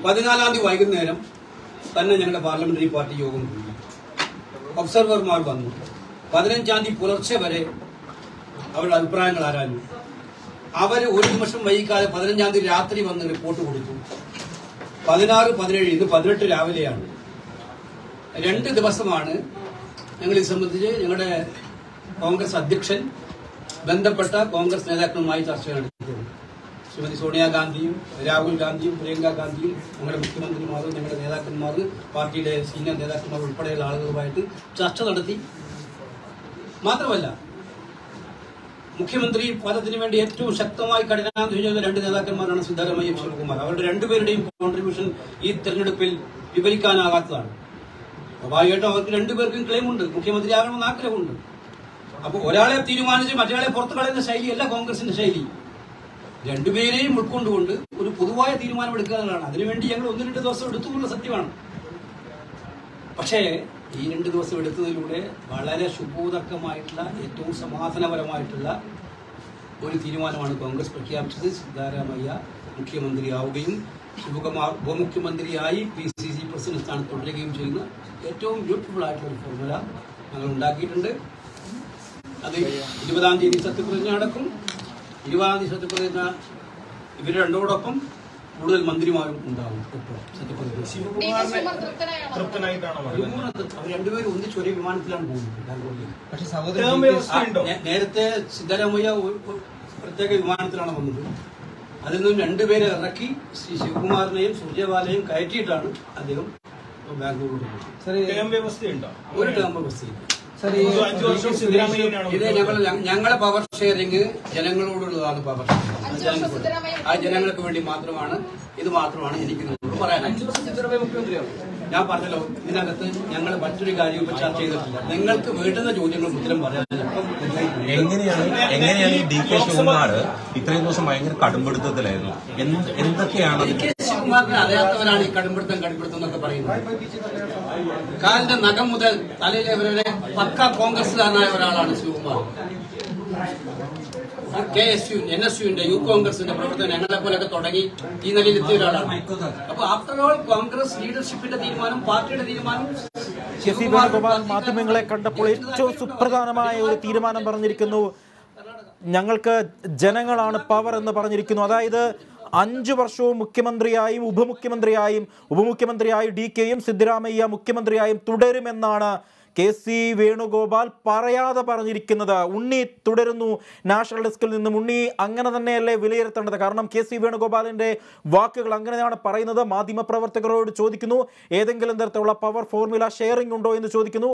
പതിനാലാം തീയതി വൈകുന്നേരം തന്നെ ഞങ്ങളുടെ പാർലമെന്ററി പാർട്ടി യോഗം കൂടി ഒബ്സർവർമാർ വന്നു പതിനഞ്ചാം തീയതി പുലർച്ചെ വരെ അവരുടെ അഭിപ്രായങ്ങൾ ആരാഞ്ഞു അവർ ഒരു നിമിഷം വൈകാതെ പതിനഞ്ചാം തീയതി രാത്രി വന്ന് റിപ്പോർട്ട് കൊടുത്തു പതിനാറ് പതിനേഴ് ഇത് പതിനെട്ട് രാവിലെയാണ് രണ്ട് ദിവസമാണ് ഞങ്ങൾ ഇത് സംബന്ധിച്ച് ഞങ്ങളുടെ കോൺഗ്രസ് അധ്യക്ഷൻ ബന്ധപ്പെട്ട കോൺഗ്രസ് നേതാക്കളുമായി ചർച്ച നടത്തിയത് ശ്രീമതി സോണിയാഗാന്ധിയും രാഹുൽ ഗാന്ധിയും പ്രിയങ്ക ഗാന്ധിയും ഞങ്ങളുടെ മുഖ്യമന്ത്രിമാരും ഞങ്ങളുടെ നേതാക്കന്മാർ പാർട്ടിയുടെ സീനിയർ നേതാക്കന്മാർ ഉൾപ്പെടെയുള്ള ആളുകളുമായിട്ട് ചർച്ച നടത്തി മാത്രമല്ല മുഖ്യമന്ത്രി പദത്തിന് വേണ്ടി ഏറ്റവും ശക്തമായി കഠിനാധ്വാനം ചെയ്ത രണ്ട് നേതാക്കന്മാരാണ് സിദ്ധാരാമയ്യ ശിവകുമാർ അവരുടെ രണ്ടുപേരുടെയും കോൺട്രിബ്യൂഷൻ ഈ തെരഞ്ഞെടുപ്പിൽ വിവരിക്കാനാകാത്തതാണ് സ്വാഭാവികമായിട്ടും അവർക്ക് രണ്ടുപേർക്കും ക്ലെയിം ഉണ്ട് മുഖ്യമന്ത്രി ആകണമെന്ന് ആഗ്രഹമുണ്ട് അപ്പോൾ ഒരാളെ തീരുമാനിച്ച് മറ്റൊരാളെ പുറത്തു കളയുന്ന ശൈലിയല്ല കോൺഗ്രസിന്റെ ശൈലി രണ്ടുപേരെയും ഉൾക്കൊണ്ടുകൊണ്ട് ഒരു പൊതുവായ തീരുമാനം എടുക്കുക എന്നുള്ളതാണ് അതിനുവേണ്ടി ഞങ്ങൾ ഒന്ന് രണ്ട് ദിവസം എടുത്തു എന്നുള്ള സത്യമാണ് പക്ഷേ ഈ രണ്ട് ദിവസം എടുത്തതിലൂടെ വളരെ ശുഭോദർക്കമായിട്ടുള്ള ഏറ്റവും സമാധാനപരമായിട്ടുള്ള ഒരു തീരുമാനമാണ് കോൺഗ്രസ് പ്രഖ്യാപിച്ചത് സിദ്ധാരാമയ്യ മുഖ്യമന്ത്രിയാവുകയും ശിവകുമാർ ഉപമുഖ്യമന്ത്രിയായി പി സി സി പ്രസിഡന്റ് സ്ഥാനത്ത് തുടരുകയും ചെയ്യുന്ന ഏറ്റവും ബ്യൂട്ടിഫുൾ ആയിട്ടുള്ള ഒരു ഫോർമുല ഞങ്ങൾ ഉണ്ടാക്കിയിട്ടുണ്ട് അത് ഇരുപതാം തീയതി സത്യപ്രതിജ്ഞ നടക്കും ഇരുപതാം തീയതി സത്യപ്രതിജ്ഞ ഇവർ രണ്ടോടൊപ്പം കൂടുതൽ മന്ത്രിമാരും ഉണ്ടാവും ഇപ്പോൾ സത്യപ്രതിജ്ഞ ഡി കെ ശിവകുമാർ തൃപ്തനായാണോ തൃപ്തനായിട്ടാണോ പറയുന്നത് വിമാനത്തിൽ അവർ രണ്ടുപേരും ഒന്നിച്ച് ഒരേ വിമാനത്തിലാണ് പോകുന്നത് ബാംഗ്ലൂരിലേക്ക് പക്ഷെ ടേം സഹോദരൻ വ്യവസ്ഥയുണ്ടോ നേ- നേരത്തെ സിദ്ധരാമയ്യ ഒരു ഒരു പ്രത്യേക വിമാനത്തിലാണ് വന്നത് അതിൽ നിന്നും രണ്ടുപേരെ ഇറക്കി ശ്രീ ശിവകുമാറിനെയും സുർജേവാലയും കയറ്റിയിട്ടാണ് അദ്ദേഹം ബാംഗ്ലൂരിൽ പോകുന്നത് സർ ടേം വ്യവസ്ഥയുണ്ടോ ഒരു ടേം ബസ്സിൽ സർ ഇത് അഞ്ച് വർഷം സിദ്ധരാമയ്യനാണോ ഇത് ഞങ്ങൾ ഞങ്ങളെ പവർ ഷെയറിങ് ജനങ്ങളോടുള്ളതാണ് പവർ അഞ്ച് വർഷം സിദ്ധരാമയ്യ ആ ജനങ്ങൾക്ക് വേണ്ടി മാത്രമാണ് ഇത് മാത്രമാണ് എനിക്ക് നിങ്ങളോട് പറയാനായിട്ട് ഞാൻ പറഞ്ഞല്ലോ ഇതിനകത്ത് ഞങ്ങൾ മറ്റൊരു കാര്യം ഇപ്പൊ ചർച്ച ചെയ്തിട്ടില്ല നിങ്ങൾക്ക് വേണ്ടുന്ന ചോദ്യങ്ങൾക്ക് ഉത്തരം പറയാൻ ചിലപ്പം എങ്ങനെയാണ് എങ്ങനെയാണ് ഈ ഡി കെ ശിവകുമാർ ഇത്രയും ദിവസം ഭയങ്കര കടുംപിടുത്തത്തിലായിരുന്നു എന്ത് എന്തൊക്കെയാണ് ഡി കെ ശിവകുമാറിനെ അറിയാത്തവരാണ് ഈ കടുംപിടുത്തം കടുംപിടുത്തം എന്നൊക്കെ പറയുന്നത് കാലിന്റെ നഖം മുതൽ തലയിലെ വരെ പക്ക കോൺഗ്രസ്സുകാരനായ ഒരാളാണ് Shivakumar K S U N S യുവിന്റെ യൂത്ത് കോൺഗ്രസിന്റെ പ്രവർത്തനം ഞങ്ങളെ പോലൊക്കെ തുടങ്ങി ഈ നിലയിൽ എത്തിയ ഒരാളാണ് അപ്പൊ ആഫ്റ്റർ ഓൾ കോൺഗ്രസ് ലീഡർഷിപ്പിന്റെ തീരുമാനം പാർട്ടിയുടെ തീരുമാനം കെ സി വേണുഗോപാൽ മാധ്യമങ്ങളെ കണ്ടപ്പോൾ ഏറ്റവും സുപ്രധാനമായ ഒരു തീരുമാനം പറഞ്ഞിരിക്കുന്നു ഞങ്ങൾക്ക് ജനങ്ങളാണ് പവർ എന്ന് പറഞ്ഞിരിക്കുന്നു അതായത് അഞ്ചു വർഷവും മുഖ്യമന്ത്രിയായും ഉപമുഖ്യമന്ത്രിയായും ഉപമുഖ്യമന്ത്രിയായി ഡി കെയും സിദ്ധരാമയ്യ മുഖ്യമന്ത്രിയായും തുടരുമെന്നാണ് കെ സി വേണുഗോപാൽ പറയാതെ പറഞ്ഞിരിക്കുന്നത് ഉണ്ണി തുടരുന്നു നാഷണൽ ഡെസ്കിൽ നിന്നും ഉണ്ണി അങ്ങനെ തന്നെയല്ലേ വിലയിരുത്തേണ്ടത് കാരണം കെ സി വേണുഗോപാലിന്റെ വാക്കുകൾ അങ്ങനെയാണ് പറയുന്നത് മാധ്യമപ്രവർത്തകരോട് ചോദിക്കുന്നു ഏതെങ്കിലും തരത്തിലുള്ള പവർ ഫോർമുല ഷെയറിംഗ് ഉണ്ടോ എന്ന് ചോദിക്കുന്നു